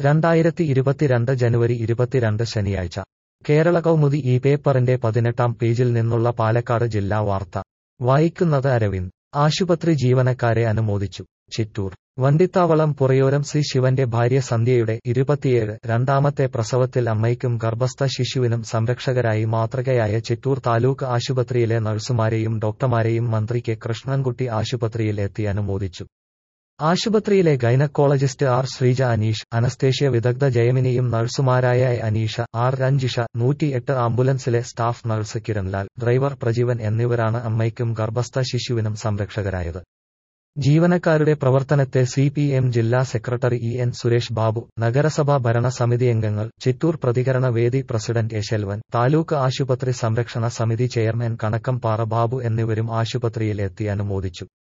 രണ്ടായിരത്തി ഇരുപത്തിരണ്ട് ജനുവരി ഇരുപത്തിരണ്ട് ശനിയാഴ്ച കേരള കൗമുദി ഈ പേപ്പറിന്റെ പതിനെട്ടാം പേജിൽ നിന്നുള്ള പാലക്കാട് ജില്ലാ വാർത്ത വായിക്കുന്നത് അരവിന്ദ് ആശുപത്രി ജീവനക്കാരെ അനുമോദിച്ചു ചിറ്റൂർ വണ്ടിത്താവളം പുറയോരം സി ശിവന്റെ ഭാര്യ സന്ധ്യയുടെ ഇരുപത്തിയേഴ് രണ്ടാമത്തെ പ്രസവത്തിൽ അമ്മയ്ക്കും ഗർഭസ്ഥ ശിശുവിനും സംരക്ഷകരായി മാതൃകയായ ചിറ്റൂർ താലൂക്ക് ആശുപത്രിയിലെ നഴ്സുമാരെയും ഡോക്ടർമാരെയും മന്ത്രി കെ കൃഷ്ണൻകുട്ടി ആശുപത്രിയിൽ എത്തി അനുമോദിച്ചു ആശുപത്രിയിലെ gynaecologist R Sreeja Aneesh anaesthesia വിദഗ്ധ ജയമിനിയും നഴ്സുമാരായ അനീഷ ആർ രഞ്ജിഷ നൂറ്റിയെട്ട് ആംബുലൻസിലെ staff nurse Kiranlal driver Prajeevan എന്നിവരാണ് അമ്മയ്ക്കും ഗർഭസ്ഥ ശിശുവിനും സംരക്ഷകരായത് ജീവനക്കാരുടെ പ്രവർത്തനത്തെ സി പി എം ജില്ലാ സെക്രട്ടറി ഇ എൻ സുരേഷ് ബാബു നഗരസഭാ ഭരണ സമിതി അംഗങ്ങൾ ചിറ്റൂർ പ്രതികരണ വേദി പ്രസിഡന്റ് എ ശെൽവൻ താലൂക്ക് ആശുപത്രി സംരക്ഷണ സമിതി ചെയർമാൻ കണക്കംപാറ ബാബു എന്നിവരും ആശുപത്രിയിൽ എത്തി അനുമോദിച്ചു